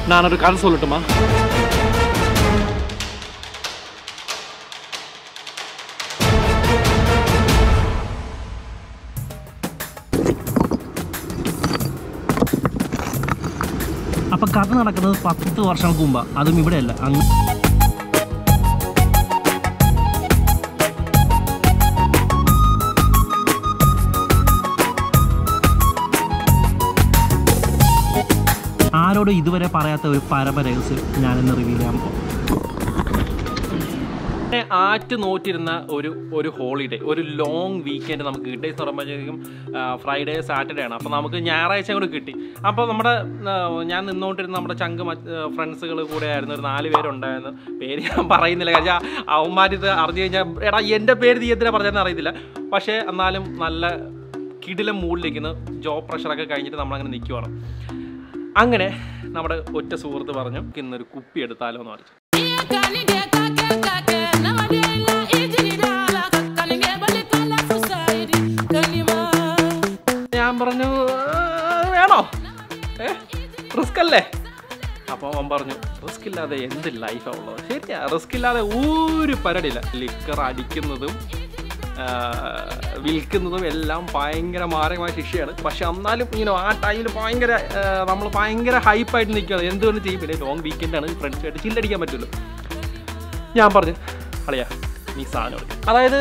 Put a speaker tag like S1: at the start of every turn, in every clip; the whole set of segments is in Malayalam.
S1: ഞാനൊരു കഥ சொல்லட்டுமா അപ്പം കഥ നടക്കുന്നത് പത്ത് വർഷങ്ങൾക്ക് മുമ്പാണ് അതും ഇവിടെയല്ല അങ്ങ് ആരോടും ഇതുവരെ പറയാത്ത ഒരു പരമരഹസ്യം ഞാനിന്ന് റിവീൽ ചെയ്യാൻ പോകും ആറ്റ് നോറ്റിരുന്ന ഒരു ഒരു ഹോളിഡേ ഒരു ലോങ് വീക്കെൻഡ് നമുക്ക് കിട്ടി എന്ന് പറയുമ്പോഴത്തേക്കും ഫ്രൈഡേ സാറ്റർഡേ ആണ് അപ്പോൾ നമുക്ക് ഞായറാഴ്ച കൂടെ കിട്ടി അപ്പോൾ നമ്മുടെ ആ, ഞാൻ നിന്നുകൊണ്ടിരുന്ന നമ്മുടെ ചങ്ക് ഫ്രണ്ട്സുകൾ കൂടെ ആയിരുന്നു ഒരു നാല് പേരുണ്ടായിരുന്നു പേര് ഞാൻ പറയുന്നില്ല കാര്യം അവന്മാരിത് അറിഞ്ഞു കഴിഞ്ഞാൽ എടാ എൻ്റെ പേര് നീ എന്തിനാ പറഞ്ഞതെന്ന് അറിയത്തില്ല പക്ഷേ എന്നാലും നല്ല കിടിലം മൂഡിലിരിക്കുന്നു ജോബ് പ്രഷറൊക്കെ കഴിഞ്ഞിട്ട് നമ്മളങ്ങനെ നിൽക്കുവാണ് അങ്ങനെ നമ്മുടെ ഒറ്റ സുഹൃത്ത് പറഞ്ഞു ഇന്നൊരു കുപ്പി എടുത്താലോ എന്ന് പറഞ്ഞു ഞാൻ പറഞ്ഞു "ആ, വേണോ ഏ റിസ്ക് അല്ലേ അപ്പോൾ അവൻ പറഞ്ഞു റിസ്ക് ഇല്ലാതെ എന്ത് ലൈഫാണ് ഉള്ളത് ശരിയാ റിസ്ക് ഇല്ലാതെ ഒരു പരിപാടിയില്ല ലിക്കർ അടിക്കുന്നതും ആ, വിൽക്കുന്നതും എല്ലാം ഭയങ്കര മാരകമായ ശിക്ഷയാണ് പക്ഷെ എന്നാലും ഇങ്ങനെ ആ ടൈമിൽ ഭയങ്കര നമ്മൾ ഭയങ്കര ഹൈപ്പായിട്ട് നിൽക്കുകയാണ് എന്തുകൊണ്ട് ചെയ്യും പിന്നെ ലോങ് വീക്കെൻഡാണ് ഫ്രണ്ട്സുമായിട്ട് ചില്ലടിക്കാൻ പറ്റുമല്ലോ ഞാൻ പറഞ്ഞു അളിയാ നീ സാധനം എടുക്കും അതായത്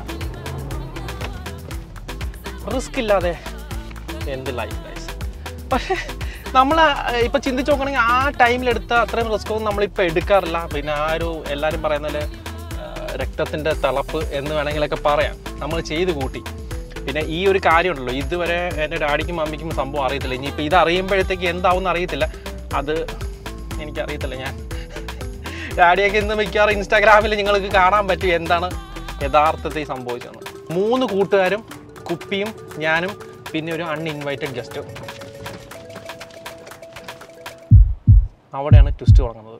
S1: റിസ്ക് ഇല്ലാതെ എന്ത് ലൈഫ് ഗൈസ് പക്ഷേ നമ്മൾ ഇപ്പം ചിന്തിച്ച് നോക്കണമെങ്കിൽ ആ ടൈമിലെടുത്ത അത്രയും റിസ്ക് ഒന്നും നമ്മളിപ്പോൾ എടുക്കാറില്ല പിന്നെ ആ ഒരു എല്ലാവരും പറയുന്ന പോലെ ആ, രക്തത്തിൻ്റെ തിളപ്പ് എന്ന് വേണമെങ്കിലൊക്കെ പറയാം നമ്മൾ ചെയ്ത് കൂട്ടി പിന്നെ ഈ ഒരു കാര്യമുണ്ടല്ലോ ഇതുവരെ എൻ്റെ ഡാഡിക്കും മമ്മിക്കും സംഭവം അറിയത്തില്ല ഇനിയിപ്പോൾ ഇത് അറിയുമ്പോഴത്തേക്ക് എന്താവും അറിയത്തില്ല അത് എനിക്കറിയത്തില്ല ഞാൻ ഡാഡിയൊക്കെ ഇന്ന് മിക്കവാറും ഇൻസ്റ്റാഗ്രാമിൽ നിങ്ങൾക്ക് കാണാൻ പറ്റും എന്താണ് യഥാർത്ഥത്തിൽ സംഭവിച്ചത് മൂന്ന് കൂട്ടുകാരും കുപ്പിയും ഞാനും പിന്നെ ഒരു അൺഇൻവൈറ്റഡ് ഗസ്റ്റും അവിടെയാണ് ട്വിസ്റ്റ് തുടങ്ങുന്നത്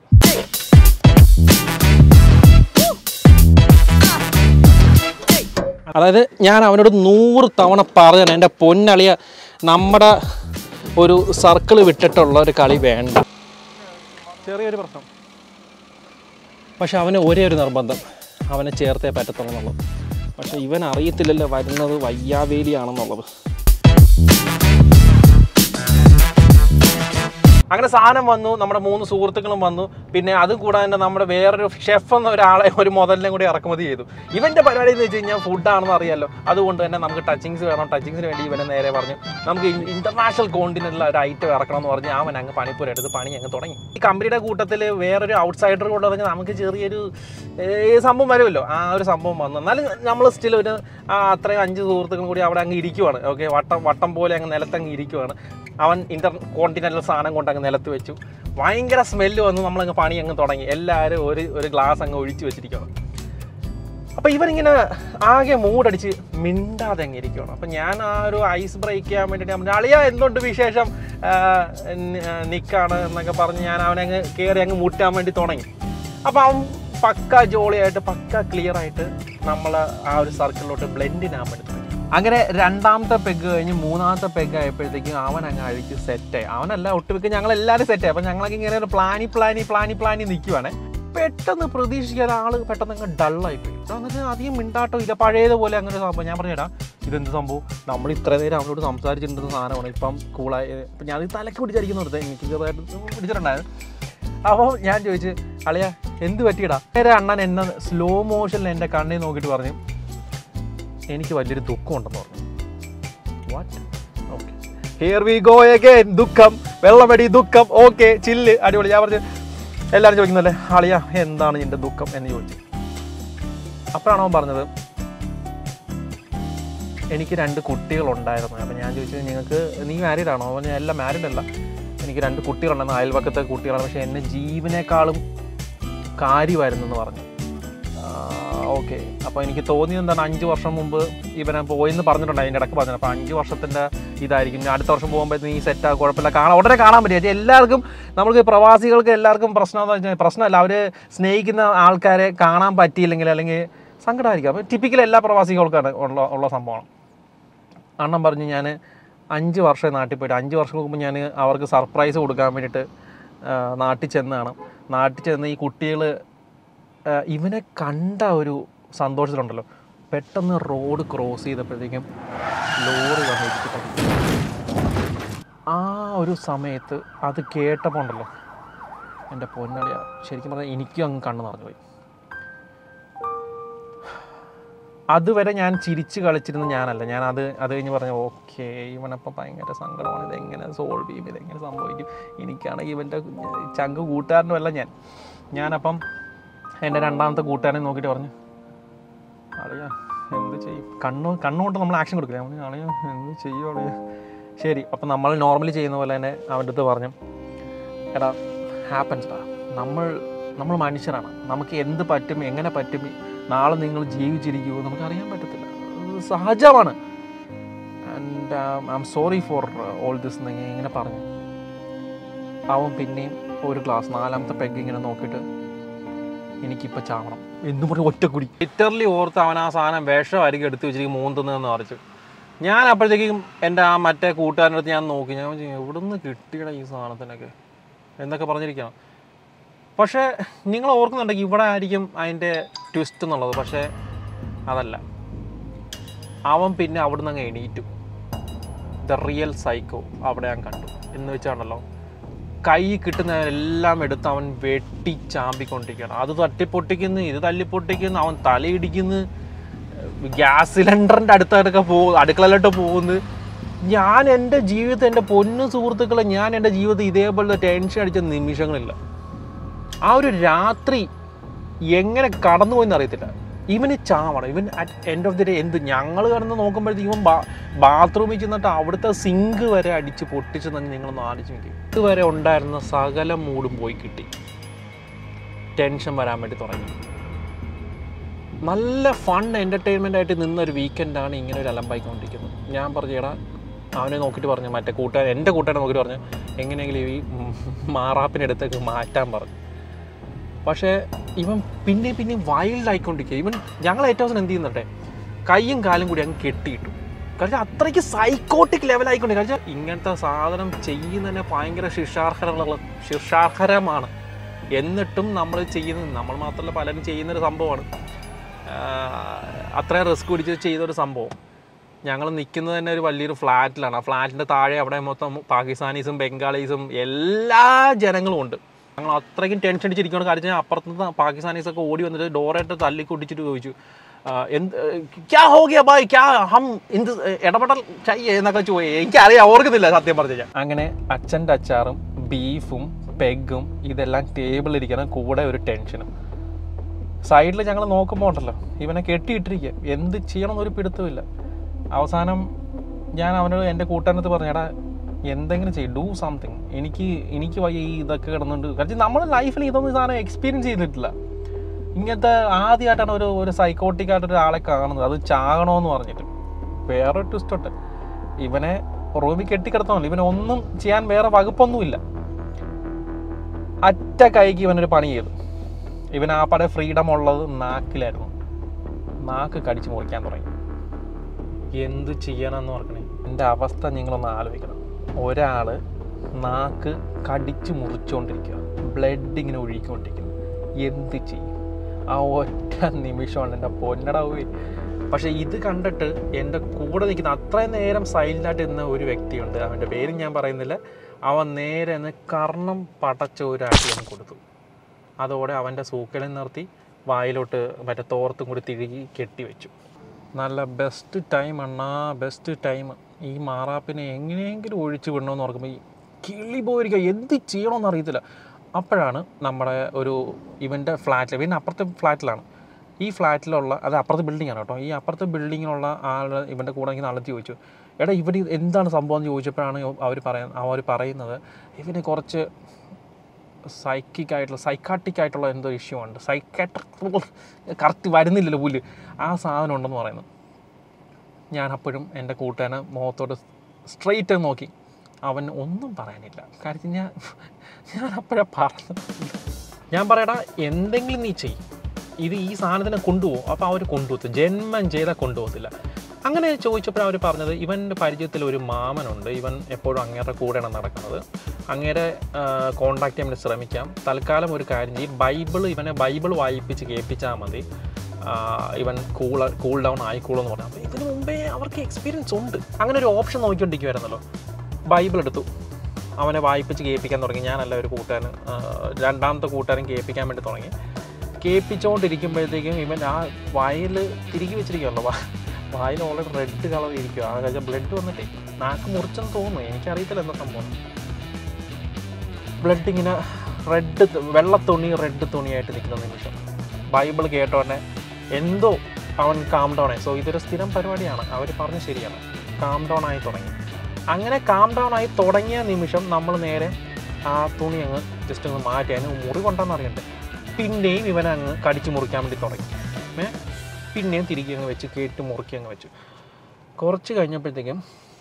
S1: അതായത് ഞാൻ അവനോട് നൂറ് തവണ പറഞ്ഞാണ് എൻ്റെ പൊന്നളിയ നമ്മുടെ ഒരു സർക്കിൾ വിട്ടിട്ടുള്ള ഒരു കളി വേണ്ട ചെറിയൊരു പ്രശ്നം പക്ഷെ അവന് ഒരേ ഒരു നിർബന്ധം അവനെ ചേർത്തേ പറ്റത്തുള്ളൂ എന്നുള്ളത് പക്ഷെ ഇവൻ അറിയത്തില്ലല്ലോ വരുന്നത് വയ്യാവേലിയാണെന്നുള്ളത് അങ്ങനെ സാധനം വന്നു നമ്മുടെ മൂന്ന് സുഹൃത്തുക്കളും വന്നു പിന്നെ അത് കൂടാതെ നമ്മുടെ വേറൊരു ഷെഫ് എന്ന ഒരാളെ ഒരു മുതലിനെ കൂടി ഇറക്കുമതി ചെയ്തു ഇവന്റെ പരിപാടി എന്ന് വെച്ച് കഴിഞ്ഞാൽ ഫുഡാണെന്ന് അറിയാലോ അതുകൊണ്ട് തന്നെ നമുക്ക് ടച്ചിങ്സ് വേണം ടച്ചിങ്സിന് വേണ്ടി ഇവനെ നേരെ പറഞ്ഞു നമുക്ക് ഇന്റർനാഷണൽ കോണ്ടിനുള്ള ഒരു ഐറ്റം ഇറക്കണം എന്ന് പറഞ്ഞ് അവൻ അങ്ങ് പണിപ്പൂരം എടുത്ത് പണി അങ്ങ് തുടങ്ങി ഈ കമ്പനിയുടെ കൂട്ടത്തിൽ വേറൊരു ഔട്ട്സൈഡർ കൊണ്ട് പറഞ്ഞാൽ നമുക്ക് ചെറിയൊരു ഏ, സംഭവം വരുമല്ലോ ആ ഒരു സംഭവം വന്നു എന്നാലും നമ്മൾ സ്റ്റിൽ ഒരു ആ, അത്രയും അഞ്ച് സുഹൃത്തുക്കളും കൂടി അവിടെ അങ്ങ് ഇരിക്കുവാണ് ഓക്കെ വട്ടം വട്ടം പോലെ അങ്ങ് നിലത്തങ്ങ് ഇരിക്കുവാണ് അവൻ ഇന്റർ കോണ്ടിനെന്റൽ സാധനം കൊണ്ട് അങ്ങ് നിലത്ത് വെച്ചു ഭയങ്കര സ്മെല്ല് വന്നു നമ്മളങ്ങ് പണി അങ്ങ് തുടങ്ങി എല്ലാവരും ഒരു ഒരു ഗ്ലാസ് അങ്ങ് ഒഴിച്ചു വെച്ചിരിക്കുകയാണ് അപ്പോൾ ഇവനിങ്ങനെ ആകെ മൂടടിച്ച് മിണ്ടാതെ അങ്ങ് ഇരിക്കുകയാണ് അപ്പം ഞാൻ ആ ഒരു ഐസ് ബ്രേക്ക് ചെയ്യാൻ വേണ്ടിയിട്ട് ഞാൻ പറഞ്ഞു, അളിയാ എന്തുണ്ട് വിശേഷം ആ, നി- ആ, നിക്കാണ് എന്നൊക്കെ പറഞ്ഞ് ഞാൻ അവനെ അങ്ങ് കയറി അങ്ങ് മുട്ടാൻ വേണ്ടി തുടങ്ങി അപ്പം അവൻ പക്ക ജോളിയായിട്ട് പക്ക ക്ലിയർ ആയിട്ട് നമ്മൾ ആ ഒരു സർക്കിളിലോട്ട് ബ്ലെൻഡിനാൻ വേണ്ടി തുടങ്ങി അങ്ങനെ രണ്ടാമത്തെ പെഗ് കഴിഞ്ഞ് മൂന്നാമത്തെ പെഗ് ആയപ്പോഴത്തേക്കും അവൻ അങ്ങ് അഴിച്ച് സെറ്റായി അവനല്ല ഒട്ടുമിക്ക ഞങ്ങൾ എല്ലാവരും സെറ്റായി അപ്പം ഞങ്ങളൊക്കെ ഇങ്ങനെ ഒരു പ്ലാനി പ്ലാനി പ്ലാനി പ്ലാനി നിൽക്കുവാണേ പെട്ടെന്ന് പ്രതീക്ഷിക്കാതെ ആള് പെട്ടെന്ന് അങ്ങ് ഡള്ളായി പോയി എന്നിട്ട് അധികം മിണ്ടാട്ടോ ഇല്ല പഴയതുപോലെ അങ്ങനെ ഒരു സംഭവം ഞാൻ പറഞ്ഞേടാ ഇതെന്ത് സംഭവം നമ്മൾ ഇത്ര നേരം അവനോട് സംസാരിച്ചിട്ടുണ്ടെന്ന സാധനമാണ് ഇപ്പം കൂളായി ഇപ്പം ഞാൻ തലക്ക് പിടിച്ചടിക്കുന്നു നിർത്തേ എനിക്ക് ചെറുതായിട്ട് പിടിച്ചിട്ടുണ്ടായിരുന്നു അപ്പോൾ ഞാൻ ചോദിച്ചു അളിയ എന്ത് പറ്റിയടാ നേരെ അണ്ണൻ എന്നെ സ്ലോ മോഷനിൽ എൻ്റെ കണ്ണിൽ നോക്കിയിട്ട് പറഞ്ഞു എനിക്ക് വലിയൊരു ദുഃഖമുണ്ടെന്ന് പറഞ്ഞു what okay here we go again ദുഃഖം വെള്ളമടി ദുഃഖം ഓക്കെ ചില്ല് അടിപൊളി ഞാൻ പറഞ്ഞു എല്ലാവരും ചോദിക്കുന്നല്ലേ ആളിയ എന്താണ് നിന്റെ ദുഃഖം എന്ന് ചോദിച്ചു അപ്പോഴാണ് അവൻ പറഞ്ഞത് എനിക്ക് രണ്ട് കുട്ടികളുണ്ടായിരുന്നു അപ്പം ഞാൻ ചോദിച്ചു നിങ്ങൾക്ക് നീ മാരീഡ് ആണോ അവൻ എല്ലാം മാരീഡ് അല്ല എനിക്ക് രണ്ട് കുട്ടികളുണ്ടെന്ന് അയൽവക്കത്തെ കുട്ടികളാണ് പക്ഷേ എന്നെ ജീവനേക്കാളും കാര്യമായിരുന്നു എന്ന് പറഞ്ഞു ഓക്കെ അപ്പോൾ എനിക്ക് തോന്നിയത് എന്താണ് അഞ്ച് വർഷം മുമ്പ് ഇവനെ പോയെന്ന് പറഞ്ഞിട്ടുണ്ട് അതിൻ്റെ ഇടയ്ക്ക് പറഞ്ഞു അപ്പോൾ അഞ്ച് വർഷത്തിൻ്റെ ഇതായിരിക്കും ഇനി അടുത്ത വർഷം പോകുമ്പോൾ നീ സെറ്റ് ആകും കുഴപ്പമില്ല കാണാൻ ഉടനെ കാണാൻ പറ്റും അത് എല്ലാവർക്കും നമുക്ക് പ്രവാസികൾക്ക് എല്ലാവർക്കും പ്രശ്നം എന്ന് വെച്ചാൽ പ്രശ്നമല്ല അവർ സ്നേഹിക്കുന്ന ആൾക്കാരെ കാണാൻ പറ്റിയില്ലെങ്കിൽ അല്ലെങ്കിൽ സങ്കടമായിരിക്കും അപ്പോൾ ടിപ്പിക്കൽ എല്ലാ പ്രവാസികൾക്കാണ് ഉള്ള ഉള്ള സംഭവമാണ് അണ്ണൻ പറഞ്ഞു ഞാൻ അഞ്ച് വർഷം നാട്ടിൽ പോയിട്ട് അഞ്ച് വർഷം മുമ്പ് ഞാൻ അവർക്ക് സർപ്രൈസ് കൊടുക്കാൻ വേണ്ടിയിട്ട് ആ, നാട്ടിൽ ചെന്നാണ് നാട്ടിൽ ചെന്ന് ഈ കുട്ടികൾ ഇവനെ കണ്ട ഒരു സന്തോഷത്തിലുണ്ടല്ലോ പെട്ടെന്ന് റോഡ് ക്രോസ് ചെയ്തപ്പോഴത്തേക്കും ലോറി വന്നിട്ട് ആ ഒരു സമയത്ത് അത് കേട്ടപ്പോൾ ഉണ്ടല്ലോ എൻ്റെ പൊന്നളിയ ശരിക്കും പറഞ്ഞാൽ എനിക്കും അങ്ങ് കണ്ണ് നിറഞ്ഞു പോയി അതുവരെ ഞാൻ ചിരിച്ച് കളിച്ചിരുന്ന ഞാനല്ല ഞാൻ അത് അത് കഴിഞ്ഞ് പറഞ്ഞു ഓക്കെ ഇവനപ്പം ഭയങ്കര സങ്കടമാണ് ഇതെങ്ങനെ സോൾവ് ചെയ്യും ഇതെങ്ങനെ സംഭവിക്കും എനിക്കാണെങ്കിൽ ഇവൻ്റെ ചങ്ക് കൂട്ടുകാരനുമല്ല ഞാൻ ഞാനപ്പം എൻ്റെ രണ്ടാമത്തെ കൂട്ടുകാരനെ നോക്കിയിട്ട് പറഞ്ഞു അളിയാ എന്ത് ചെയ്യും കണ്ണു കണ്ണുകൊണ്ട് നമ്മൾ ആക്ഷൻ കൊടുക്കില്ല നമ്മൾ അളിയാ എന്ത് ചെയ്യും അളിയാ ശരി അപ്പം നമ്മൾ നോർമലി ചെയ്യുന്ന പോലെ തന്നെ അവൻ്റെ അടുത്ത് പറഞ്ഞു എടാ ഹാപ്പൻസ് ഡാ നമ്മൾ നമ്മൾ മനുഷ്യരാണ് നമുക്ക് എന്ത് പറ്റും എങ്ങനെ പറ്റും നാളെ നിങ്ങൾ ജീവിച്ചിരിക്കുമോ നമുക്ക് അറിയാൻ പറ്റത്തില്ല അത് സഹജമാണ് and I'm sorry for all this എന്ന് ഇങ്ങനെ പറഞ്ഞു അവൻ പിന്നെയും ഒരു ക്ലാസ് നാലാമത്തെ പെഗ് ഇങ്ങനെ നോക്കിയിട്ട് എനിക്കിപ്പോൾ ചാവണം എന്ന് പറഞ്ഞ് ഒറ്റക്കുടി ലിറ്ററലി ഓർത്ത് അവൻ ആ സാധനം വിഷമായിരിക്കും എടുത്ത് വെച്ചിരിക്കും മൂന്നുന്നതെന്ന് പറിച്ചു ഞാൻ അപ്പോഴത്തേക്കും എൻ്റെ ആ മറ്റേ കൂട്ടുകാരൻ്റെ അടുത്ത് ഞാൻ നോക്കി ഞാൻ വിചാരിച്ചു, എവിടുന്ന് കിട്ടിയടാ ഈ സാധനത്തിനൊക്കെ എന്നൊക്കെ പറഞ്ഞിരിക്കണം പക്ഷേ നിങ്ങൾ ഓർക്കുന്നുണ്ടെങ്കിൽ ഇവിടെ ആയിരിക്കും അതിൻ്റെ ട്വിസ്റ്റ് എന്നുള്ളത് പക്ഷേ അതല്ല അവൻ പിന്നെ അവിടുന്ന് അങ്ങ് എണീറ്റു ദ റിയൽ സൈക്കോ അവിടെ ഞാൻ കണ്ടു എന്ന് വെച്ചാണല്ലോ കൈ കിട്ടുന്നതെല്ലാം എടുത്ത് അവൻ വെട്ടി ചാമ്പിക്കൊണ്ടിരിക്കുകയാണ് അത് തട്ടിപ്പൊട്ടിക്കുന്നു ഇത് തല്ലിപ്പൊട്ടിക്കുന്നു അവൻ തലയിടിക്കുന്നു ഗ്യാസ് സിലിണ്ടറിൻ്റെ അടുത്തൊക്കെ പോ അടുക്കളയിലോട്ട് പോകുന്നു ഞാൻ എൻ്റെ ജീവിതത്തിൽ എൻ്റെ പൊന്നു സുഹൃത്തുക്കളെ ഞാൻ എൻ്റെ ജീവിതത്തിൽ ഇതേപോലത്തെ ടെൻഷൻ അടിച്ച നിമിഷങ്ങളില്ല ആ ഒരു രാത്രി എങ്ങനെ കടന്നുപോയെന്ന് അറിയത്തില്ല ഇവന് ചാവണം ഇവൻ at end of the day എന്ത് ഞങ്ങൾ കിടന്ന് നോക്കുമ്പോഴത്തേക്ക് ഇവൻ ബാ ബാത്റൂമിൽ ചെന്നിട്ട് അവിടുത്തെ സിങ്ക് വരെ അടിച്ച് പൊട്ടിച്ച് തന്നെ നിങ്ങളൊന്ന് ആലോചിച്ച് നോക്കി ഇതുവരെ ഉണ്ടായിരുന്ന സകല മൂടും പോയി കിട്ടി ടെൻഷൻ വരാൻ വേണ്ടി തുടങ്ങി നല്ല ഫൺ എൻ്റർടൈൻമെൻ്റ് ആയിട്ട് നിന്നൊരു വീക്കെൻഡാണ് ഇങ്ങനെ ഒരു അലമ്പായിക്കൊണ്ടിരിക്കുന്നത് ഞാൻ പറഞ്ഞു എടാ അവനെ നോക്കിയിട്ട് പറഞ്ഞു മറ്റേ കൂട്ടുകാരൻ എൻ്റെ കൂട്ടുകാരനെ നോക്കിയിട്ട് പറഞ്ഞു എങ്ങനെയെങ്കിലും ഈ മാറാപ്പിൻ്റെ അടുത്തേക്ക് മാറ്റാൻ പറഞ്ഞു പക്ഷേ ഇവൻ പിന്നെ പിന്നെ വൈൽഡ് ആയിക്കൊണ്ടിരിക്കുക ഇവൻ ഞങ്ങൾ ഏറ്റവും അവസാനം എന്ത് ചെയ്യുന്നുണ്ടേ കൈയും കാലും കൂടി അങ്ങ് കെട്ടിയിട്ടു കാരണം അത്രയ്ക്ക് സൈക്കോട്ടിക് ലെവലായിക്കൊണ്ട് കാരണം ഇങ്ങനത്തെ സാധനം ചെയ്യുന്നതിനെ ഭയങ്കര ശിക്ഷാർഹരമുള്ള ശിക്ഷാർഹരമാണ് എന്നിട്ടും നമ്മൾ ചെയ്യുന്നത് നമ്മൾ മാത്രമല്ല പലരും ചെയ്യുന്നൊരു സംഭവമാണ് ആഹ് അത്രയും റിസ്ക് പിടിച്ച് ചെയ്തൊരു സംഭവം ഞങ്ങൾ നിൽക്കുന്നത് തന്നെ ഒരു വലിയൊരു ഫ്ലാറ്റിലാണ് ആ ഫ്ലാറ്റിൻ്റെ താഴെ അവിടെ മൊത്തം പാകിസ്ഥാനീസും ബംഗാളീസും എല്ലാ ജനങ്ങളും ഉണ്ട് ഞങ്ങൾ അത്രയ്ക്കും ടെൻഷൻ അടിച്ചിരിക്കുന്ന കാര്യം വെച്ചാൽ അപ്പുറത്തുനിന്ന് പാകിസ്ഥാനീസൊക്കെ ഓടി വന്നിട്ട് ഡോറായിട്ട് തല്ലി കുടിച്ചിട്ട് ചോദിച്ചു ആഹ് എന്ത് ക്യാ ഹോ ഗയാ ബായ് ക്യാ ഹം എന്ത് ഇടപെടൽ ചെയ്യേ എന്നൊക്കെ ചോദിച്ചു എനിക്കറിയാം ഓർക്കുന്നില്ല സത്യം പറഞ്ഞു കഴിഞ്ഞാൽ അങ്ങനെ അച്ഛൻ്റെ അച്ചാറും ബീഫും പെഗും ഇതെല്ലാം ടേബിളിലിരിക്കണം കൂടെ ഒരു ടെൻഷനും സൈഡിൽ ഞങ്ങൾ നോക്കുമ്പോൾ ഉണ്ടല്ലോ ഇവനെ കെട്ടിയിട്ടിരിക്കുക എന്ത് ചെയ്യണമെന്നൊരു പിടുത്തമില്ല അവസാനം ഞാൻ അവനോട് എൻ്റെ കൂട്ടുകാരനത്ത് പറഞ്ഞു എടാ എന്തെങ്കിലും ചെയ്യും ഡൂ സംതിങ് എനിക്ക് എനിക്ക് വയ്യ ഈ ഇതൊക്കെ കിടന്നുണ്ട് കാരണം നമ്മൾ ലൈഫിൽ ഇതൊന്നും ഈ സാധനം എക്സ്പീരിയൻസ് ചെയ്തിട്ടില്ല ഇങ്ങനത്തെ ആദ്യമായിട്ടാണ് ഒരു ഒരു സൈക്കോട്ടിക് ആയിട്ട് ഒരാളെ കാണുന്നത് അത് ചാകണമെന്ന് പറഞ്ഞിട്ട് വേറെ ട്വിസ്റ്റ് ഉണ്ട് ഇവനെ റൂമിൽ കെട്ടിക്കിടത്തണമല്ലോ ഇവനെ ഒന്നും ചെയ്യാൻ വേറെ വകുപ്പൊന്നുമില്ല അറ്റ കൈക്ക് ഇവനൊരു പണി ചെയ്തു ഇവൻ ആ പടെ ഫ്രീഡം ഉള്ളത് നാക്കിലായിരുന്നു നാക്ക് കടിച്ചു മുറിക്കാൻ തുടങ്ങി എന്ത് ചെയ്യണമെന്ന് പറഞ്ഞേ എൻ്റെ അവസ്ഥ നിങ്ങളൊന്ന് ആലോചിക്കണം ഒരാൾ നാക്ക് കടിച്ചു മുറിച്ചുകൊണ്ടിരിക്കുക ബ്ലഡ് ഇങ്ങനെ ഒഴുകിക്കൊണ്ടിരിക്കുന്നു എന്ത് ചെയ്യും ആ ഒറ്റ നിമിഷമാണ് എൻ്റെ പൊന്നട പോയി പക്ഷേ ഇത് കണ്ടിട്ട് എൻ്റെ കൂടെ നിൽക്കുന്ന അത്രയും നേരം സൈലൻ്റായിട്ട് നിന്ന ഒരു വ്യക്തിയുണ്ട് അവൻ്റെ പേരും ഞാൻ പറയുന്നില്ല അവൻ നേരെ നിന്ന് കർണം പടച്ച ഒരു അടി അവന് കൊടുത്തു അതോടെ അവൻ്റെ സൂക്കലിൽ നിർത്തി വായിലോട്ട് മറ്റേ തോർത്തും കൂടി തിഴുകി കെട്ടിവെച്ചു നല്ല ബെസ്റ്റ് ടൈം അണ്ണാ ബെസ്റ്റ് ടൈം ഈ മാറാപ്പിനെ എങ്ങനെയെങ്കിലും ഒഴിച്ചു വിടണമെന്ന് ഓർക്കുമ്പോൾ ഈ കിളി പോയിരിക്കുക എന്ത് ചെയ്യണമെന്ന് അറിയത്തില്ല അപ്പോഴാണ് നമ്മുടെ ഒരു ഇവൻ്റെ ഫ്ലാറ്റിൽ ഇവൻ്റെ അപ്പുറത്തെ ഫ്ലാറ്റിലാണ് ഈ ഫ്ലാറ്റിലുള്ള അത് അപ്പുറത്തെ ബിൽഡിംഗ് ആണ് കേട്ടോ ഈ അപ്പുറത്തെ ബിൽഡിങ്ങിലുള്ള ആൾ ഇവൻ്റെ കൂടെ നിൽക്കുന്ന ആളെത്തി ചോദിച്ചു എടാ ഇവിടെ എന്താണ് സംഭവം എന്ന് ചോദിച്ചപ്പോഴാണ് അവർ പറയാൻ അവർ പറയുന്നത് ഇവന് കുറച്ച് സൈക്കിക് ആയിട്ടുള്ള സൈക്കാട്ടിക് ആയിട്ടുള്ള എന്തോ ഇഷ്യൂ ഉണ്ട് സൈക്കാട്രിക് കറക്റ്റ് വരുന്നില്ലല്ലോ പുല്ല് ആ സാധനം ഉണ്ടെന്ന് പറയുന്നു ഞാൻ അപ്പോഴും എൻ്റെ കൂട്ടുകാരനെ മുഖത്തോട്ട് സ്ട്രെയിറ്റ് നോക്കി അവൻ ഒന്നും പറയാനില്ല കാര്യം ഞാൻ ഞാൻ അപ്പോഴാണ് പറഞ്ഞത് ഞാൻ പറയടാ എന്തെങ്കിലും നീ ചെയ്യും ഇത് ഈ സാധനത്തിനെ കൊണ്ടുപോകും അപ്പോൾ അവർ കൊണ്ടുപോകത്തും ജന്മം ചെയ്താൽ കൊണ്ടുപോകത്തില്ല അങ്ങനെ ചോദിച്ചപ്പോൾ അവർ പറഞ്ഞത് ഇവൻ്റെ പരിചയത്തിൽ ഒരു മാമനുണ്ട് ഇവൻ എപ്പോഴും അങ്ങേരുടെ കൂടെയാണ് നടക്കുന്നത് അങ്ങേരെ കോണ്ടാക്ട് ചെയ്യാൻ വേണ്ടി ശ്രമിക്കാം തൽക്കാലം ഒരു കാര്യം ഈ ബൈബിൾ ഇവനെ ബൈബിൾ വായിപ്പിച്ച് കേൾപ്പിച്ചാൽ മതി ആ, ഇവൻ കൂൾ കൂൾ ഡൗൺ ആയിക്കോളൂ പറഞ്ഞാൽ അപ്പോൾ ഇതിന് മുമ്പേ അവർക്ക് എക്സ്പീരിയൻസ് ഉണ്ട് അങ്ങനെ ഒരു ഓപ്ഷൻ നോക്കിക്കൊണ്ടിരിക്കുമായിരുന്നല്ലോ ബൈബിൾ എടുത്തു അവനെ വായിപ്പിച്ച് കേൾപ്പിക്കാൻ തുടങ്ങി ഞാനല്ല ഒരു കൂട്ടുകാരൻ ആ, രണ്ടാമത്തെ കൂട്ടുകാരൻ കേൾപ്പിക്കാൻ വേണ്ടി തുടങ്ങി കേൾപ്പിച്ചുകൊണ്ടിരിക്കുമ്പോഴത്തേക്കും ഇവൻ ആ വായിൽ തിരികെ വെച്ചിരിക്കുമല്ലോ വാ വായിൽ ഓൾറെഡി റെഡ് കളർ ഇരിക്കുക ആ കഴിച്ച ബ്ലഡ് വന്നിട്ടേ നാക്ക് മുറിച്ചെന്ന് തോന്നുന്നു എനിക്കറിയത്തില്ല എന്താ സംഭവം ബ്ലഡ് ഇങ്ങനെ റെഡ് വെള്ള തുണി റെഡ് തുണിയായിട്ട് നിൽക്കുന്ന നിമിഷം ബൈബിൾ കേട്ടോന്നെ എന്തോ അവൻ കാം ഡൗൺ ആയി സോ ഇതൊരു സ്ഥിരം പരിപാടിയാണ് അവർ പറഞ്ഞ് ശരിയാണ് കാം ഡൗൺ ആയി തുടങ്ങി അങ്ങനെ കാം ഡൗൺ ആയി തുടങ്ങിയ നിമിഷം നമ്മൾ നേരെ ആ തുണി അങ്ങ് ജസ്റ്റ് അങ്ങ് മാറ്റി അതിന് മുറി കൊണ്ടാന്ന് അറിയണ്ടേ പിന്നെയും ഇവനെ അങ്ങ് കടിച്ചു മുറിക്കാൻ വേണ്ടി തുടങ്ങി ഏ പിന്നെയും തിരികെ അങ്ങ് വെച്ച് കേട്ട് മുറുക്കി അങ്ങ് വെച്ചു കുറച്ച് കഴിഞ്ഞപ്പോഴത്തേക്കും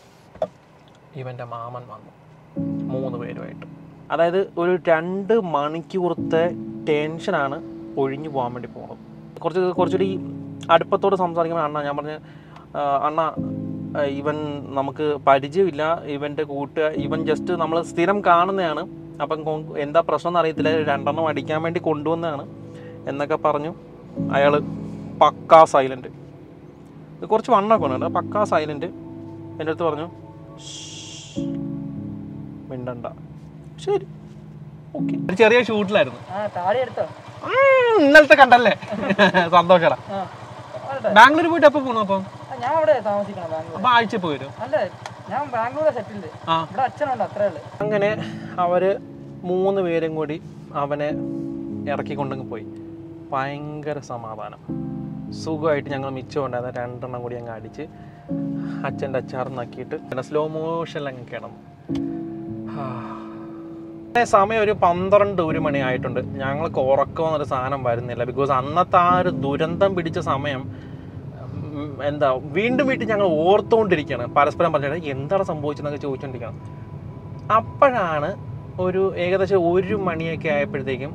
S1: ഇവൻ്റെ മാമൻ വന്നു മൂന്ന് പേരുമായിട്ട് അതായത് ഒരു രണ്ട് മണിക്കൂറത്തെ ടെൻഷനാണ് ഒഴിഞ്ഞു പോകാൻ വേണ്ടി പോകുന്നത് കുറച്ച് കുറച്ചുകൂടി അടുപ്പത്തോട് സംസാരിക്കുമ്പോൾ അണ്ണ ഞാൻ പറഞ്ഞ അണ്ണ ആ, ഇവൻ നമുക്ക് പരിചയമില്ല ഇവൻ്റെ കൂട്ട് ഇവൻ ജസ്റ്റ് നമ്മൾ സ്ഥിരം കാണുന്നതാണ് അപ്പം കൊ- എന്താ പ്രശ്നം എന്ന് അറിയത്തില്ല രണ്ടെണ്ണം അടിക്കാൻ വേണ്ടി കൊണ്ടുവന്നതാണ് എന്നൊക്കെ പറഞ്ഞു അയാൾ പക്കാ സൈലൻറ്റ് കുറച്ച് വണ്ണൊക്കെ ഉണ്ട് പക്കാ സൈലൻറ്റ് എൻ്റെ അടുത്ത് പറഞ്ഞു "ശ്ശ്, മിണ്ടണ്ട ശരി ഓക്കെ ഒരു ചെറിയ ഷൂട്ടിലായിരുന്നു
S2: ആ താടി എടുത്തോ
S1: ഉം, ഇന്നലത്തെ കണ്ടല്ലേ സന്തോഷടാ
S2: ആ വരട്ടെ.
S1: ബാംഗ്ലൂർ പോയിട്ട് എപ്പോൾ പോകണം അപ്പം
S2: ആ, ഞാൻ അവിടെ താമസിക്കണം ബാംഗ്ലൂർ
S1: അപ്പം ആഴ്ച പോയി വരും
S2: അല്ല ഞാൻ ബാംഗ്ലൂർ സെറ്റിൽഡ്
S1: ആ
S2: ഇവിടെ അച്ഛനുണ്ട് അത്രേ ഉള്ളു
S1: അങ്ങനെ അവർ മൂന്ന് പേരും കൂടി അവനെ ഇറക്കിക്കൊണ്ടങ്ങ് പോയി ഭയങ്കര സമാധാനം സുഖമായിട്ട് ഞങ്ങൾ മിച്ചം ഉണ്ടായിരുന്ന രണ്ടെണ്ണം കൂടി അങ്ങ് അടിച്ച് അച്ഛൻ്റെ അച്ചാർ നക്കിയിട്ട് പിന്നെ സ്ലോ മോഷനിൽ അങ്ങ് കിടന്നു ഹാ. അങ്ങനെ സമയം ഒരു പന്ത്രണ്ട് ഒരു മണി ആയിട്ടുണ്ട് ഞങ്ങൾക്ക് ഉറക്കം എന്നൊരു സാധനം വരുന്നില്ല ബിക്കോസ് അന്നത്തെ ആ ഒരു ദുരന്തം പിടിച്ച സമയം ഉം, എന്താ വീണ്ടും വീണ്ടും ഞങ്ങൾ ഓർത്തുകൊണ്ടിരിക്കുകയാണ് പരസ്പരം പറഞ്ഞിട്ട് എന്താണ് സംഭവിച്ചതെന്നൊക്കെ ചോദിച്ചുകൊണ്ടിരിക്കണം അപ്പോഴാണ് ഒരു ഏകദേശം ഒരു മണിയൊക്കെ ആയപ്പോഴത്തേക്കും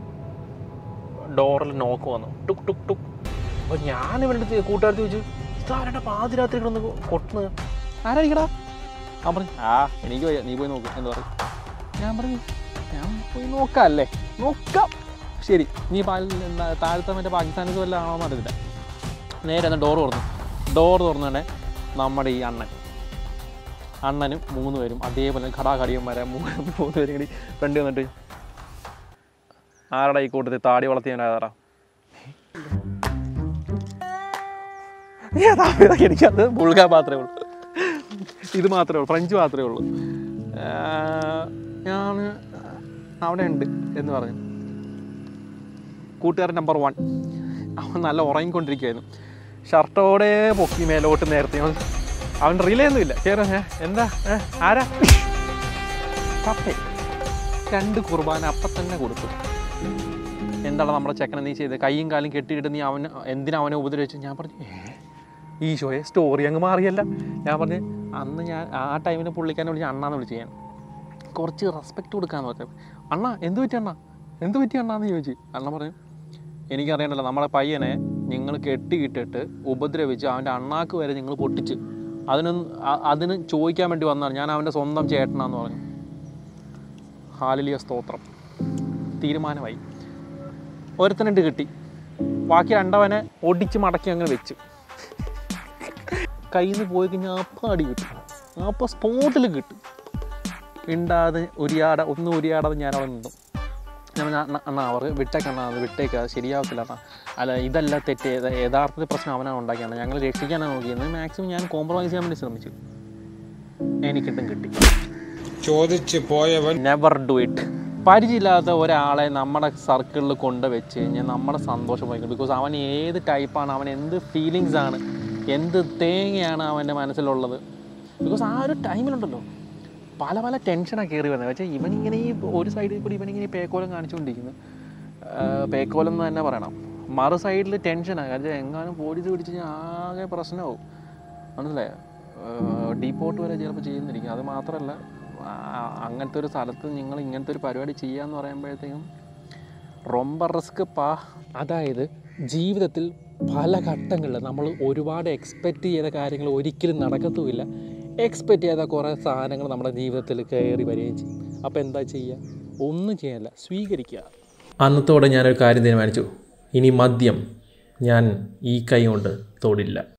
S1: ഡോറിൽ നോക്ക് വന്നു ടുക്ക് ടുക്ക് ടുക്ക് അപ്പോൾ ഞാൻ ഇവരുടെ അടുത്ത് കൂട്ടുകാരത്ത് ചോദിച്ചു ഇതാരുടെ പാതിരാത്രി കിടന്ന് കൊട്ടുന്നത് ആരായിരിക്കടാ ഞാൻ പറഞ്ഞു ആ എനിക്ക് വയ്യ നീ പോയി നോക്ക് എന്താ പറയും ഞാൻ പറഞ്ഞു ഞാൻ പോയി നോക്കാം അല്ലേ നോക്കാം ശരി നീ പാൽ എന്താ താഴത്തെ മറ്റേ പാകിസ്ഥാനിൽ വല്ല ആണോ അറിയില്ല നേരെ എന്നാൽ ഡോർ തുറന്നു ഡോർ തുറന്നെ നമ്മുടെ ഈ അണ്ണൻ അണ്ണനും മൂന്ന് പേരും അതേപോലെ ഘടാഘടിയന്മാരെ മൂന്ന് മൂന്ന് പേരും കൂടി ഫ്രണ്ട് വന്നിട്ട് ആരുടെ ഈ കൂട്ടത്തിൽ താടി വളർത്തിയവനാതാറാ എനിക്കത് ബുൾഗ മാത്രമേ ഉള്ളൂ ഇത് മാത്രമേ ഉള്ളൂ ഫ്രഞ്ച് മാത്രമേ ഉള്ളൂ ഞാൻ അവിടെ ഉണ്ട് എന്ന് പറഞ്ഞു കൂട്ടുകാരൻ നമ്പർ വൺ അവൻ നല്ല ഉറങ്ങിക്കൊണ്ടിരിക്കുകയായിരുന്നു ഷർട്ടോടെ പൊക്കി മേലോട്ട് നേരത്തെ അവൻ അവൻ റിലേ ഒന്നുമില്ല കയറി ഏ, എന്താ ഏ, ആരാ പപ്പേ രണ്ട് കുർബാന അപ്പം തന്നെ കൊടുത്തു എന്താണ് നമ്മുടെ ചെക്കനെ നീ ചെയ്തത് കൈയും കാലും കെട്ടിയിട്ട് നീ അവന് എന്തിനാ അവനെ ഉപദ്രവിച്ചു ഞാൻ പറഞ്ഞു "ഏ, ഈശോയെ സ്റ്റോറി അങ്ങ് മാറിയല്ല ഞാൻ പറഞ്ഞു അന്ന് ഞാൻ ആ ടൈമിന് പുള്ളിക്കാരനെ വിളിച്ച് അണ്ണാന്ന് വിളിച്ച് ഞാൻ കുറച്ച് റെസ്പെക്റ്റ് കൊടുക്കാന്ന് പറഞ്ഞു അണ്ണ എന്ത് പറ്റി അണ്ണ എന്ത് പറ്റി അണ്ണാന്ന് ചോദിച്ചു അണ്ണ പറഞ്ഞു എനിക്കറിയണ്ടല്ലോ നമ്മളെ പയ്യനെ നിങ്ങൾ കെട്ടിയിട്ടിട്ട് ഉപദ്രവിച്ച് അവൻ്റെ അണ്ണാക്ക് വരെ നിങ്ങൾ പൊട്ടിച്ച് അതിന് അ- അതിന് ചോദിക്കാൻ വേണ്ടി വന്നതാണ് ഞാൻ അവൻ്റെ സ്വന്തം ചേട്ടനാന്ന് പറഞ്ഞു ഹാലിലിയ സ്തോത്രം തീരുമാനമായി ഒരുത്തനിട്ട് കിട്ടി ബാക്കി രണ്ടവനെ ഒടിച്ച് മടക്കി അങ്ങനെ വെച്ചു കയ്യിൽ നിന്ന് പോയി കഴിഞ്ഞാൽ അപ്പം അടി കിട്ടും അപ്പം സ്പോട്ടിൽ കിട്ടും ഉണ്ടാതെ ഉരിയാട ഒന്നും ഉരിയാടാതെ ഞാൻ അവിടെ നിന്നു ഞാൻ പറഞ്ഞു, അണ്ണാ അണ്ണാ അവർ വിട്ടേക്കണ്ണ അത് വിട്ടേക്ക് അത് ശരിയാവത്തില്ല അണ്ണാ അല്ല ഇതല്ല തെറ്റ് യഥ- യഥാർത്ഥത്തിൽ പ്രശ്നം അവനാണ് ഉണ്ടാക്കിയാണ് ഞങ്ങൾ രക്ഷിക്കാനാണ് നോക്കിയത് മാക്സിമം ഞാൻ കോംപ്രമൈസ് ചെയ്യാൻ വേണ്ടി ശ്രമിച്ചു എനിക്കിട്ടും കിട്ടി
S3: ചോദിച്ചു പോയവൻ
S1: നെവർ ഡു ഇറ്റ് പരിചയമില്ലാത്ത ഒരാളെ നമ്മുടെ സർക്കിളിൽ കൊണ്ടുവച്ച് കഴിഞ്ഞാൽ നമ്മുടെ സന്തോഷം പോയിക്കും ബിക്കോസ് അവൻ ഏത് ടൈപ്പാണ് അവൻ എന്ത് ഫീലിങ്സ് ആണ് എന്ത് തേങ്ങയാണ് അവൻ്റെ മനസ്സിലുള്ളത് ബിക്കോസ് ആ ഒരു ടൈമിലുണ്ടല്ലോ പല പല ടെൻഷനാണ് കയറി വന്നത് പക്ഷേ ഇവനിങ്ങനെ ഈ ഒരു സൈഡിൽ കൂടി ഇവനിങ്ങനെ ഈ പേക്കോലം കാണിച്ചുകൊണ്ടിരിക്കുന്നു ആ, പേക്കോലം എന്ന് തന്നെ പറയണം മറു സൈഡിൽ ടെൻഷനാണ് കാരണം എങ്ങാനും പോലീസ് പിടിച്ച് കഴിഞ്ഞാൽ ആകെ പ്രശ്നമാവും മനസ്സിലായോ ഡീപ്പോർട്ട് വരെ ചിലപ്പോൾ ചെയ്യുന്നിരിക്കും അത് മാത്രമല്ല ആ, അങ്ങനത്തെ ഒരു സ്ഥലത്ത് നിങ്ങൾ ഇങ്ങനത്തെ ഒരു പരിപാടി ചെയ്യാന്ന് പറയുമ്പോഴത്തേക്കും റൊമ്പ റിസ്ക് പാ അതായത് ജീവിതത്തിൽ പല ഘട്ടങ്ങളിൽ നമ്മൾ ഒരുപാട് എക്സ്പെക്റ്റ് ചെയ്ത കാര്യങ്ങൾ ഒരിക്കലും നടക്കത്തുമില്ല എക്സ്പെക്റ്റ് ചെയ്യാത്ത കുറേ സാധനങ്ങൾ നമ്മുടെ ജീവിതത്തിൽ കയറി വരികയും ചെയ്യും അപ്പോൾ എന്താ ചെയ്യുക ഒന്നും ചെയ്യാനില്ല സ്വീകരിക്കുക അന്നത്തോടെ ഞാനൊരു കാര്യം തീരുമാനിച്ചു ഇനി മദ്യം ഞാൻ ഈ കൈ കൊണ്ട് തൊടില്ല